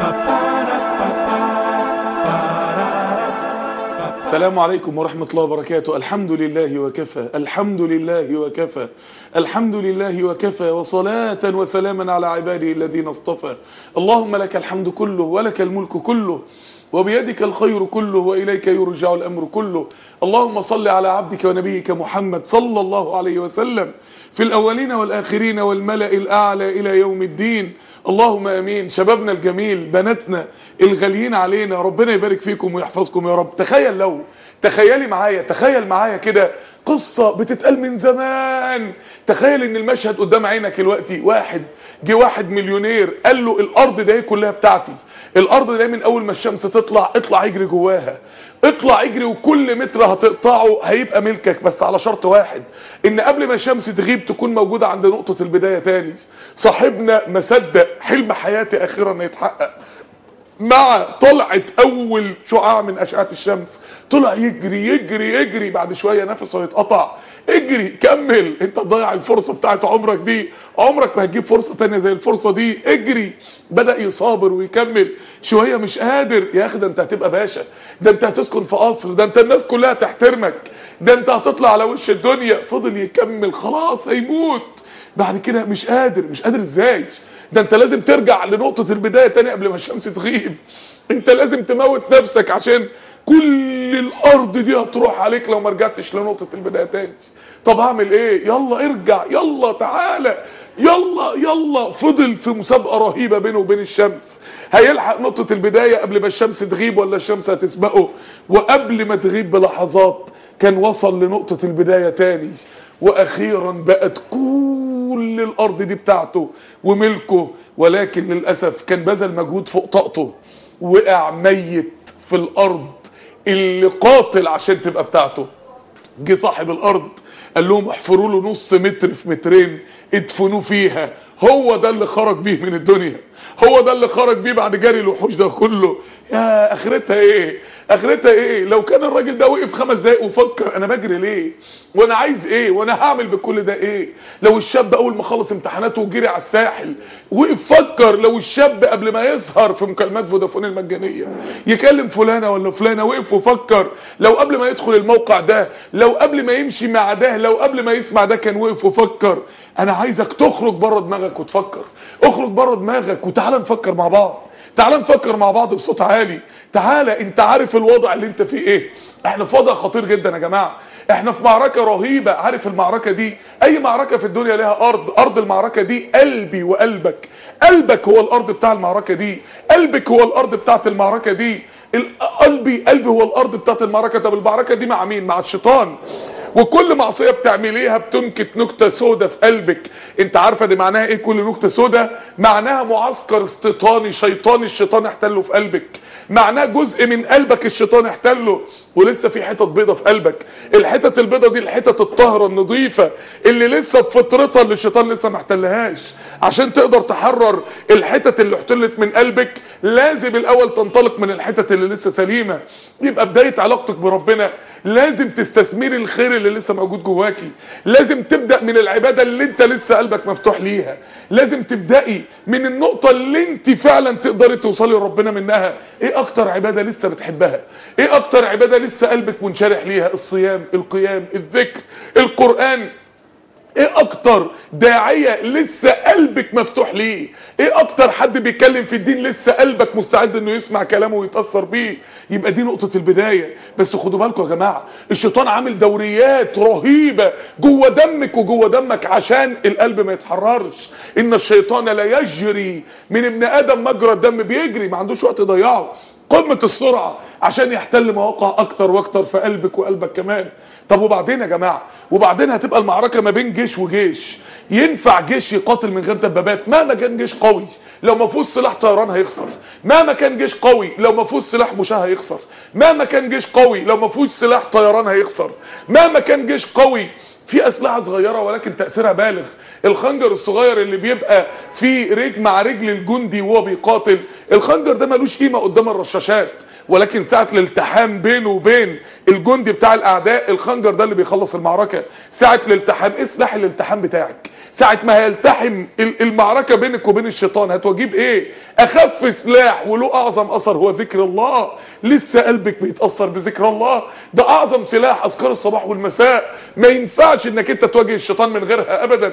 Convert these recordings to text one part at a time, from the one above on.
السلام عليكم ورحمة الله وبركاته الحمد لله وكفى الحمد لله وكفى الحمد لله وكفى وصلاة وسلاما على عباده الذين اصطفى اللهم لك الحمد كله ولك الملك كله وبيدك الخير كله وإليك يرجع الأمر كله اللهم صل على عبدك ونبيك محمد صلى الله عليه وسلم في الأولين والآخرين والملأ الأعلى إلى يوم الدين اللهم أمين شبابنا الجميل بناتنا الغاليين علينا ربنا يبارك فيكم ويحفظكم يا رب تخيل لو تخيلي معايا تخيل معايا كده قصة بتتقال من زمان تخيل ان المشهد قدام عينك دلوقتي واحد جه واحد مليونير قال له الارض ده كلها بتاعتي الارض ده من اول ما الشمس تطلع اطلع اجري جواها اطلع اجري وكل متر هتقطعه هيبقى ملكك بس على شرط واحد ان قبل ما الشمس تغيب تكون موجودة عند نقطة البداية تاني صاحبنا ما صدق حلم حياتي اخيرا يتحقق مع طلعت اول شعاع من اشعه الشمس طلع يجري يجري يجري بعد شويه نفسه يتقطع اجري كمل انت تضيع الفرصه بتاعت عمرك دي عمرك ما هتجيب فرصه تانية زي الفرصه دي اجري بدا يصابر ويكمل شويه مش قادر يا اخي ده انت هتبقى باشا ده انت هتسكن في قصر ده انت الناس كلها تحترمك ده انت هتطلع على وش الدنيا فضل يكمل خلاص هيموت بعد كده مش قادر مش قادر ازاي ده انت لازم ترجع لنقطة البداية تاني قبل ما الشمس تغيب انت لازم تموت نفسك عشان كل الارض دي هتروح عليك لو ما رجعتش لنقطة البداية تاني طب هعمل ايه يلا ارجع يلا تعالى يلا يلا فضل في مسابقة رهيبة بينه وبين الشمس هيلحق نقطة البداية قبل ما الشمس تغيب ولا الشمس هتسبقه وقبل ما تغيب بلحظات كان وصل لنقطة البداية تاني واخيرا بقت كل الارض دي بتاعته وملكه ولكن للاسف كان بذل مجهود فوق طاقته وقع ميت في الارض اللي قاتل عشان تبقى بتاعته جه صاحب الارض قال لهم احفروا له نص متر في مترين ادفنوه فيها هو ده اللي خرج بيه من الدنيا هو ده اللي خرج بيه بعد جري الوحوش ده كله يا اخرتها ايه اخرتها ايه لو كان الراجل ده وقف خمس دقايق وفكر انا بجري ليه وانا عايز ايه وانا هعمل بكل ده ايه لو الشاب اول ما خلص امتحاناته وجري على الساحل وقف فكر لو الشاب قبل ما يسهر في مكالمات فودافون المجانيه يكلم فلانه ولا فلانه وقف وفكر لو قبل ما يدخل الموقع ده لو قبل ما يمشي مع ده لو قبل ما يسمع ده كان وقف وفكر انا عايزك تخرج بره دماغك وتفكر اخرج بره دماغك وتعال نفكر مع بعض تعال نفكر مع بعض بصوت عالي تعال انت عارف الوضع اللي انت فيه ايه احنا في وضع خطير جدا يا جماعه احنا في معركه رهيبه عارف المعركه دي اي معركه في الدنيا لها ارض ارض المعركه دي قلبي وقلبك قلبك هو الارض بتاع المعركه دي قلبك هو الارض بتاعت المعركه دي قلبي قلبي هو الارض بتاعت المعركه طب المعركه دي مع مين مع الشيطان وكل معصيه بتعمليها بتنكت نكته سودة في قلبك انت عارفه دي معناها ايه كل نكته سودة معناها معسكر استيطاني شيطاني الشيطان احتله في قلبك معناه جزء من قلبك الشيطان احتله ولسه في حتت بيضة في قلبك الحتت البيضة دي الحتت الطاهرة النظيفة اللي لسه بفطرتها اللي الشيطان لسه ما احتلهاش عشان تقدر تحرر الحتت اللي احتلت من قلبك لازم الاول تنطلق من الحتت اللي لسه سليمة يبقى بداية علاقتك بربنا لازم تستثمري الخير اللي لسه موجود جواكي لازم تبدأ من العبادة اللي انت لسه قلبك مفتوح ليها لازم تبدأي من النقطة اللي انت فعلا تقدري توصلي لربنا منها ايه اكتر عبادة لسه بتحبها ايه اكتر عبادة لسه قلبك منشرح ليها الصيام القيام الذكر القرآن ايه اكتر داعية لسه قلبك مفتوح ليه ايه اكتر حد بيتكلم في الدين لسه قلبك مستعد انه يسمع كلامه ويتأثر بيه يبقى دي نقطة البداية بس خدوا بالكم يا جماعة الشيطان عامل دوريات رهيبة جوه دمك وجوه دمك عشان القلب ما يتحررش ان الشيطان لا يجري من ابن ادم مجرى الدم بيجري ما عندوش وقت يضيعه قمة السرعة عشان يحتل مواقع اكتر واكتر في قلبك وقلبك كمان طب وبعدين يا جماعة وبعدين هتبقى المعركة ما بين جيش وجيش ينفع جيش يقاتل من غير دبابات مهما كان جيش قوي لو ما فيهوش سلاح طيران هيخسر مهما كان جيش قوي لو ما فيهوش سلاح مشاة هيخسر مهما كان جيش قوي لو ما فيهوش سلاح طيران هيخسر مهما كان جيش قوي في اسلحه صغيره ولكن تاثيرها بالغ الخنجر الصغير اللي بيبقى في رجل مع رجل الجندي وهو بيقاتل الخنجر ده ملوش قيمه قدام الرشاشات ولكن ساعة الالتحام بينه وبين الجندي بتاع الاعداء الخنجر ده اللي بيخلص المعركة ساعة الالتحام ايه سلاح الالتحام بتاعك ساعة ما هيلتحم ال- المعركة بينك وبين الشيطان هتواجيب ايه اخف سلاح وله اعظم اثر هو ذكر الله لسه قلبك بيتأثر بذكر الله ده اعظم سلاح اذكار الصباح والمساء ما ينفعش انك انت تواجه الشيطان من غيرها ابدا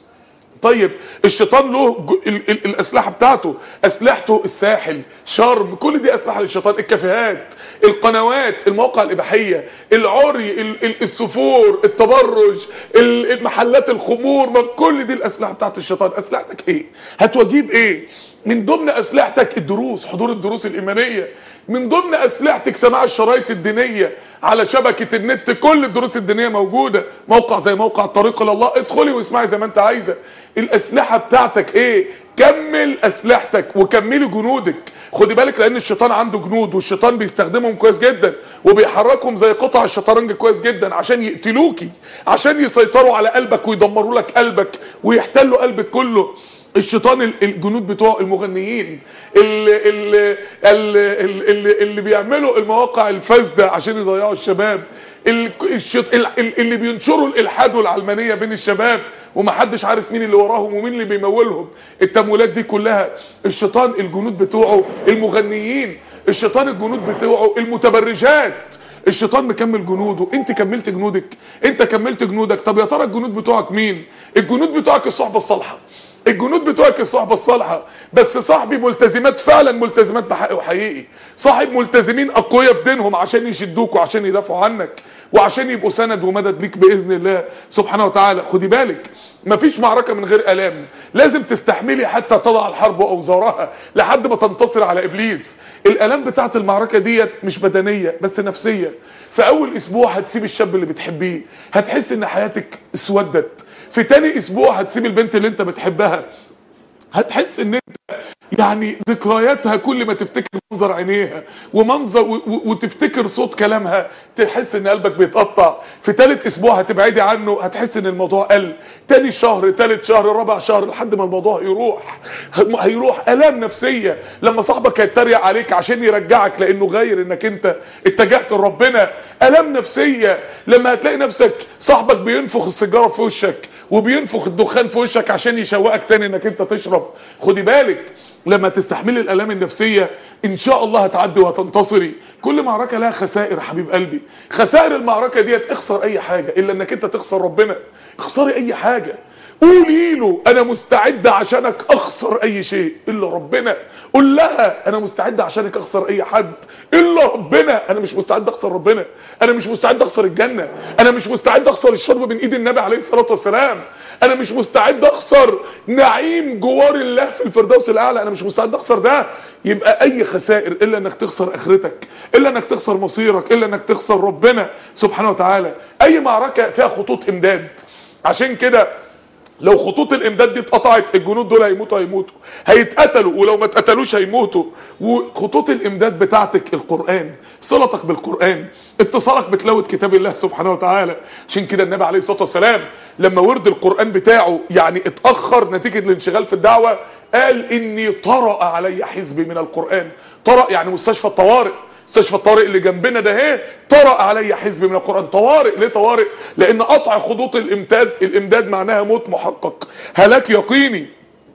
طيب الشيطان له ج- ال ال الاسلحه بتاعته اسلحته الساحل شرم كل دي اسلحه للشيطان الكافيهات القنوات المواقع الاباحيه العري ال ال السفور التبرج ال- المحلات الخمور ما كل دي الاسلحه بتاعت الشيطان اسلحتك ايه هتواجيب ايه من ضمن اسلحتك الدروس حضور الدروس الايمانيه من ضمن اسلحتك سماع الشرايط الدينيه على شبكه النت كل الدروس الدينيه موجوده موقع زي موقع الطريق الى الله ادخلي واسمعي زي ما انت عايزه الاسلحه بتاعتك ايه كمل اسلحتك وكملي جنودك خدي بالك لان الشيطان عنده جنود والشيطان بيستخدمهم كويس جدا وبيحركهم زي قطع الشطرنج كويس جدا عشان يقتلوكي عشان يسيطروا على قلبك ويدمروا لك قلبك ويحتلوا قلبك كله الشيطان ال- الجنود بتوع المغنيين اللي, اللي, اللي, اللي, اللي بيعملوا المواقع الفاسده عشان يضيعوا الشباب ال- الشيط- ال- ال- اللي بينشروا الالحاد والعلمانيه بين الشباب ومحدش عارف مين اللي وراهم ومين اللي بيمولهم التمويلات دي كلها الشيطان الجنود بتوعه المغنيين الشيطان الجنود بتوعه المتبرجات الشيطان مكمل جنوده انت كملت جنودك انت كملت جنودك طب يا ترى الجنود بتوعك مين الجنود بتوعك الصحبه الصالحه الجنود بتوعك الصحبه الصالحه بس صاحبي ملتزمات فعلا ملتزمات بحق وحقيقي صاحب ملتزمين اقوياء في دينهم عشان يشدوك وعشان يدافعوا عنك وعشان يبقوا سند ومدد ليك باذن الله سبحانه وتعالى خدي بالك مفيش معركه من غير الام لازم تستحملي حتى تضع الحرب اوزارها لحد ما تنتصر على ابليس الالام بتاعت المعركه ديت مش بدنيه بس نفسيه في اول اسبوع هتسيب الشاب اللي بتحبيه هتحس ان حياتك اسودت في تاني اسبوع هتسيب البنت اللي انت بتحبها هتحس ان انت يعني ذكرياتها كل ما تفتكر منظر عينيها ومنظر و- و- وتفتكر صوت كلامها تحس ان قلبك بيتقطع في تالت اسبوع هتبعدي عنه هتحس ان الموضوع قل تاني شهر تالت شهر رابع شهر لحد ما الموضوع يروح هم- هيروح الام نفسيه لما صاحبك هيتريق عليك عشان يرجعك لانه غير انك انت اتجهت لربنا الام نفسيه لما هتلاقي نفسك صاحبك بينفخ السيجاره في وشك وبينفخ الدخان في وشك عشان يشوقك تاني انك انت تشرب خدي بالك لما تستحملي الالام النفسيه ان شاء الله هتعدي وهتنتصري كل معركه لها خسائر يا حبيب قلبي خسائر المعركه ديت اخسر اي حاجه الا انك انت تخسر ربنا اخسري اي حاجه قولي له انا مستعد عشانك اخسر اي شيء الا ربنا قول لها انا مستعد عشانك اخسر اي حد الا ربنا انا مش مستعد اخسر ربنا انا مش مستعد اخسر الجنه انا مش مستعد اخسر الشرب من ايد النبي عليه الصلاه والسلام انا مش مستعد اخسر نعيم جوار الله في الفردوس الاعلى انا مش مستعد اخسر ده يبقى اي خسائر الا انك تخسر اخرتك الا انك تخسر مصيرك الا انك تخسر ربنا سبحانه وتعالى اي معركه فيها خطوط امداد عشان كده لو خطوط الامداد دي اتقطعت الجنود دول هيموتوا هيموتوا هيتقتلوا ولو ما اتقتلوش هيموتوا وخطوط الامداد بتاعتك القران صلتك بالقران اتصالك بتلاوه كتاب الله سبحانه وتعالى عشان كده النبي عليه الصلاه والسلام لما ورد القران بتاعه يعني اتاخر نتيجه الانشغال في الدعوه قال اني طرأ علي حزبي من القران طرأ يعني مستشفى الطوارئ مستشفى الطوارئ اللي جنبنا ده اهي طرأ علي حزب من القرآن طوارئ ليه طوارئ لان قطع خطوط الامداد الامداد معناها موت محقق هلاك يقيني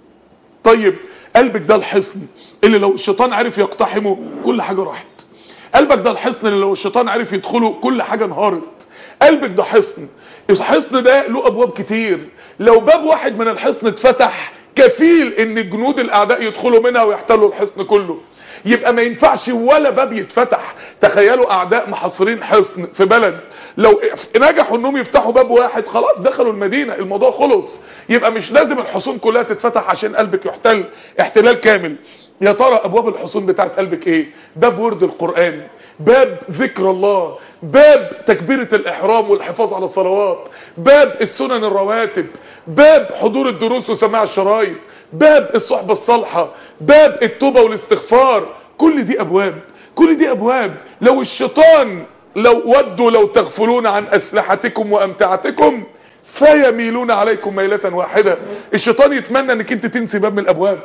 طيب قلبك ده الحصن اللي لو الشيطان عرف يقتحمه كل حاجة راحت قلبك ده الحصن اللي لو الشيطان عرف يدخله كل حاجة انهارت قلبك ده حصن الحصن ده له ابواب كتير لو باب واحد من الحصن اتفتح كفيل ان جنود الاعداء يدخلوا منها ويحتلوا الحصن كله يبقى ما ينفعش ولا باب يتفتح تخيلوا اعداء محاصرين حصن في بلد لو نجحوا انهم يفتحوا باب واحد خلاص دخلوا المدينه الموضوع خلص يبقى مش لازم الحصون كلها تتفتح عشان قلبك يحتل احتلال كامل يا ترى ابواب الحصون بتاعت قلبك ايه باب ورد القران باب ذكر الله باب تكبيرة الإحرام والحفاظ على الصلوات باب السنن الرواتب باب حضور الدروس وسماع الشرايط باب الصحبة الصالحة باب التوبة والاستغفار كل دي أبواب كل دي أبواب لو الشيطان لو ودوا لو تغفلون عن أسلحتكم وأمتعتكم فيميلون عليكم ميلة واحدة الشيطان يتمنى انك انت تنسي باب من الابواب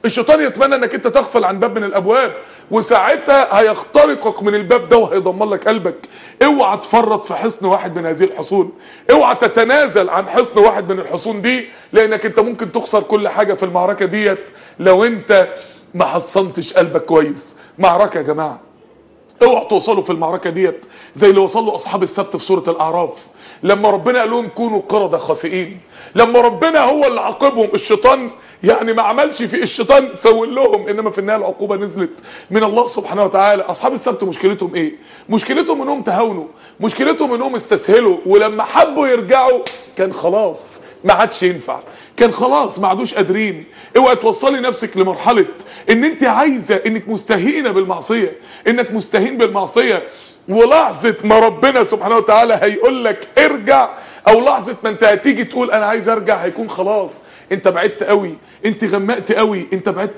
الشيطان يتمنى انك انت تغفل عن باب من الابواب وساعتها هيخترقك من الباب ده وهيدمر لك قلبك اوعى تفرط في حصن واحد من هذه الحصون اوعى تتنازل عن حصن واحد من الحصون دي لانك انت ممكن تخسر كل حاجه في المعركه ديت لو انت ما حصنتش قلبك كويس معركه يا جماعه اوعوا توصلوا في المعركه ديت زي اللي وصلوا اصحاب السبت في سوره الاعراف لما ربنا قال لهم كونوا قرده خاسئين لما ربنا هو اللي عاقبهم الشيطان يعني ما عملش في الشيطان سول لهم انما في النهايه العقوبه نزلت من الله سبحانه وتعالى اصحاب السبت مشكلتهم ايه مشكلتهم انهم تهاونوا مشكلتهم انهم استسهلوا ولما حبوا يرجعوا كان خلاص ما عادش ينفع كان خلاص ما عادوش قادرين اوعى توصلي نفسك لمرحله ان انت عايزه انك مستهينه بالمعصيه انك مستهين بالمعصيه ولحظه ما ربنا سبحانه وتعالى هيقول لك ارجع او لحظه ما انت هتيجي تقول انا عايز ارجع هيكون خلاص انت بعدت قوي انت غمقت قوي انت بعدت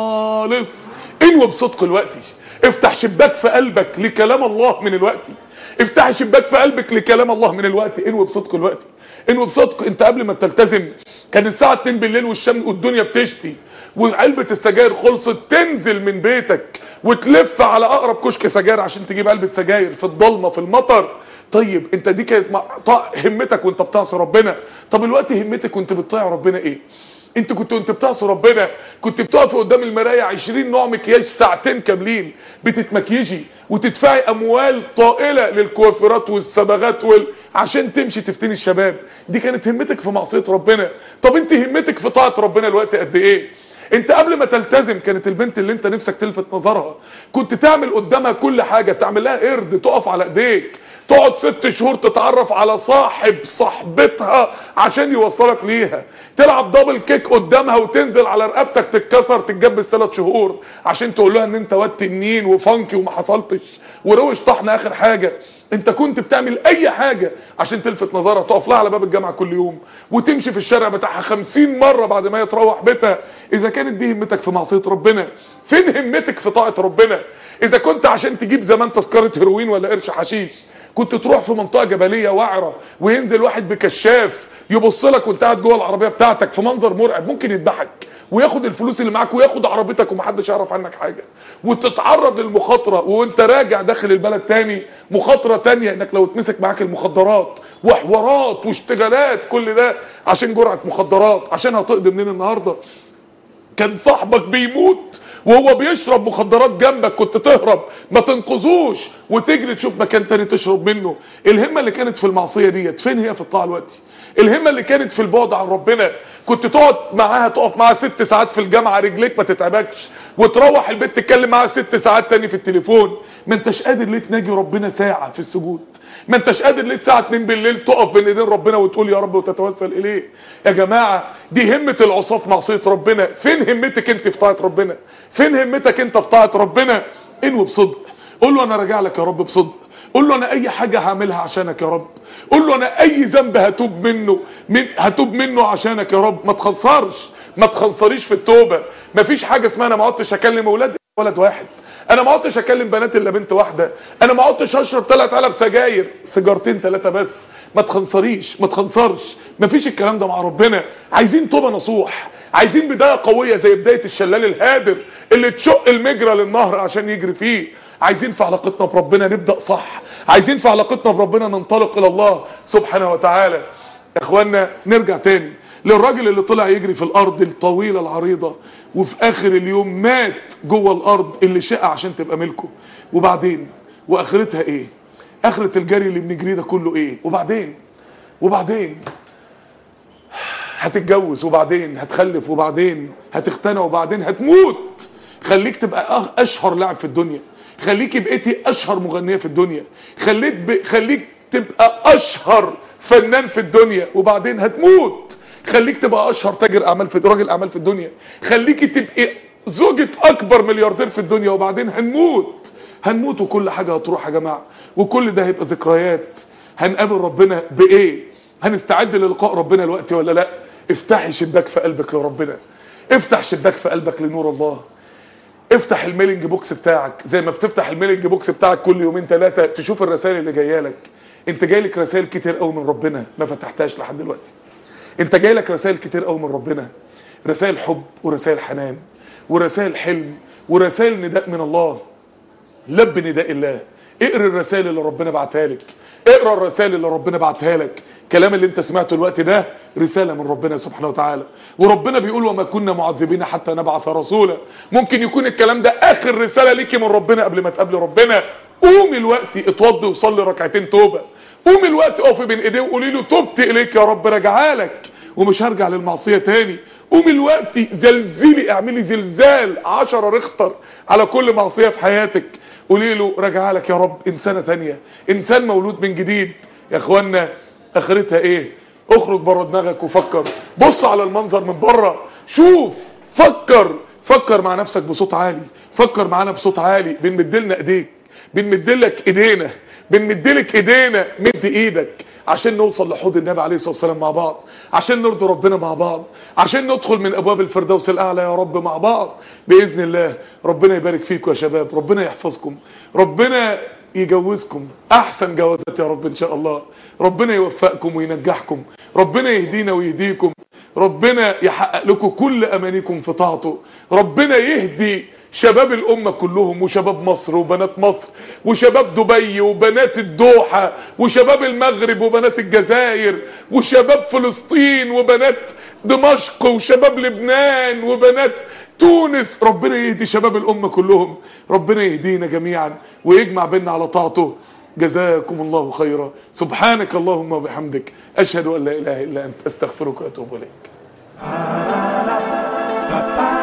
خالص انوى بصدق الوقت افتح شباك في قلبك لكلام الله من الوقت افتح شباك في قلبك لكلام الله من الوقت انوى بصدق الوقت انوى بصدق انت قبل ما تلتزم كان الساعه 2 بالليل والشمس والدنيا بتشتي وعلبه السجاير خلصت تنزل من بيتك وتلف على اقرب كشك سجاير عشان تجيب علبه سجاير في الضلمه في المطر طيب انت دي كانت مع- طا- همتك وانت بتعصي ربنا طب الوقت همتك وانت بتطيع ربنا ايه انت كنت وانت بتعصي ربنا كنت بتقفي قدام المرايه 20 نوع مكياج ساعتين كاملين بتتمكيجي وتدفعي اموال طائله للكوافيرات والصبغات وال... عشان تمشي تفتني الشباب دي كانت همتك في معصيه ربنا طب انت همتك في طاعه ربنا الوقت قد ايه انت قبل ما تلتزم كانت البنت اللي انت نفسك تلفت نظرها كنت تعمل قدامها كل حاجه تعمل لها قرد تقف على ايديك تقعد ست شهور تتعرف على صاحب صاحبتها عشان يوصلك ليها تلعب دبل كيك قدامها وتنزل على رقبتك تتكسر تتجبس ثلاث شهور عشان تقول لها ان انت واد تنين وفانكي وما حصلتش وروش طحن اخر حاجه انت كنت بتعمل اي حاجه عشان تلفت نظرها تقف لها على باب الجامعه كل يوم وتمشي في الشارع بتاعها خمسين مره بعد ما هي تروح بيتها اذا كانت دي همتك في معصيه ربنا فين همتك في طاعه ربنا اذا كنت عشان تجيب زمان تذكره هيروين ولا قرش حشيش كنت تروح في منطقه جبليه وعره وينزل واحد بكشاف يبص لك وانت قاعد جوه العربيه بتاعتك في منظر مرعب ممكن يذبحك وياخد الفلوس اللي معاك وياخد عربيتك ومحدش يعرف عنك حاجه وتتعرض للمخاطره وانت راجع داخل البلد تاني مخاطره تانية انك لو اتمسك معاك المخدرات وحوارات واشتغالات كل ده عشان جرعه مخدرات عشان هتقضي منين النهارده كان صاحبك بيموت وهو بيشرب مخدرات جنبك كنت تهرب ما تنقذوش وتجري تشوف مكان تاني تشرب منه الهمه اللي كانت في المعصيه ديت فين هي في الطاعه دلوقتي الهمه اللي كانت في البعد عن ربنا كنت تقعد معاها تقف معاها ست ساعات في الجامعه رجليك ما تتعبكش وتروح البيت تتكلم معاها ست ساعات تاني في التليفون ما انتش قادر ليه تناجي ربنا ساعه في السجود ما انتش قادر ليه الساعه 2 بالليل تقف بين ايدين ربنا وتقول يا رب وتتوسل اليه يا جماعه دي همه العصاه في معصيه ربنا فين همتك انت في طاعه ربنا فين همتك انت في طاعه ربنا انوي بصدق قول له انا راجع لك يا رب بصدق قول له انا اي حاجه هعملها عشانك يا رب قول له انا اي ذنب هتوب منه من هتوب منه عشانك يا رب ما تخنصرش ما تخنصريش في التوبه ما فيش حاجه اسمها انا ما عدتش اكلم اولاد ولد واحد انا ما عدتش اكلم بنات الا بنت واحده انا ما عدتش اشرب ثلاث علب سجاير سيجارتين ثلاثه بس ما تخنصريش ما تخنصرش ما فيش الكلام ده مع ربنا عايزين توبه نصوح عايزين بدايه قويه زي بدايه الشلال الهادر اللي تشق المجرى للنهر عشان يجري فيه عايزين في علاقتنا بربنا نبدا صح عايزين في علاقتنا بربنا ننطلق الى الله سبحانه وتعالى يا اخوانا نرجع تاني للراجل اللي طلع يجري في الارض الطويله العريضه وفي اخر اليوم مات جوه الارض اللي شاء عشان تبقى ملكه وبعدين واخرتها ايه اخره الجري اللي بنجريه ده كله ايه وبعدين وبعدين هتتجوز وبعدين هتخلف وبعدين هتختنى وبعدين هتموت خليك تبقى أغ- اشهر لاعب في الدنيا خليكي بقيتي اشهر مغنيه في الدنيا خليك ب... خليك تبقى اشهر فنان في الدنيا وبعدين هتموت خليك تبقى اشهر تاجر اعمال في راجل اعمال في الدنيا خليكي تبقي زوجة اكبر ملياردير في الدنيا وبعدين هنموت هنموت وكل حاجه هتروح يا جماعه وكل ده هيبقى ذكريات هنقابل ربنا بايه هنستعد للقاء ربنا الوقت ولا لا افتحي شباك في قلبك لربنا افتح شباك في قلبك لنور الله افتح الميلنج بوكس بتاعك زي ما بتفتح الميلنج بوكس بتاعك كل يومين ثلاثه تشوف الرسائل اللي جايه لك انت جاي لك رسائل كتير قوي من ربنا ما فتحتهاش لحد دلوقتي انت جاي لك رسائل كتير قوي من ربنا رسائل حب ورسائل حنان ورسائل حلم ورسائل نداء من الله لب نداء الله اقرا الرسائل اللي ربنا بعتها لك اقرا الرسائل اللي ربنا بعتها لك الكلام اللي انت سمعته الوقت ده رساله من ربنا سبحانه وتعالى وربنا بيقول وما كنا معذبين حتى نبعث رسولا ممكن يكون الكلام ده اخر رساله ليكي من ربنا قبل ما تقابلي ربنا قومي الوقت اتوضي وصلي ركعتين توبه قومي الوقت اقفي بين ايديه وقولي له تبت اليك يا رب راجعها لك ومش هرجع للمعصيه تاني قومي الوقت زلزلي اعملي زلزال عشرة رختر على كل معصيه في حياتك قولي له راجعها لك يا رب انسانه تانية انسان مولود من جديد يا اخوانا اخرتها ايه اخرج بره دماغك وفكر بص على المنظر من بره شوف فكر فكر مع نفسك بصوت عالي فكر معانا بصوت عالي بنمدلنا ايديك بنمدلك ايدينا بنمدلك ايدينا مد ايدك عشان نوصل لحوض النبي عليه الصلاه والسلام مع بعض عشان نرضي ربنا مع بعض عشان ندخل من ابواب الفردوس الاعلى يا رب مع بعض باذن الله ربنا يبارك فيكم يا شباب ربنا يحفظكم ربنا يجوزكم احسن جوازات يا رب ان شاء الله ربنا يوفقكم وينجحكم ربنا يهدينا ويهديكم ربنا يحقق لكم كل امانيكم في طاعته ربنا يهدي شباب الأمة كلهم وشباب مصر وبنات مصر وشباب دبي وبنات الدوحة وشباب المغرب وبنات الجزائر وشباب فلسطين وبنات دمشق وشباب لبنان وبنات تونس ربنا يهدي شباب الأمة كلهم ربنا يهدينا جميعا ويجمع بيننا على طاعته جزاكم الله خيرا سبحانك اللهم وبحمدك أشهد أن لا إله إلا أنت أستغفرك وأتوب إليك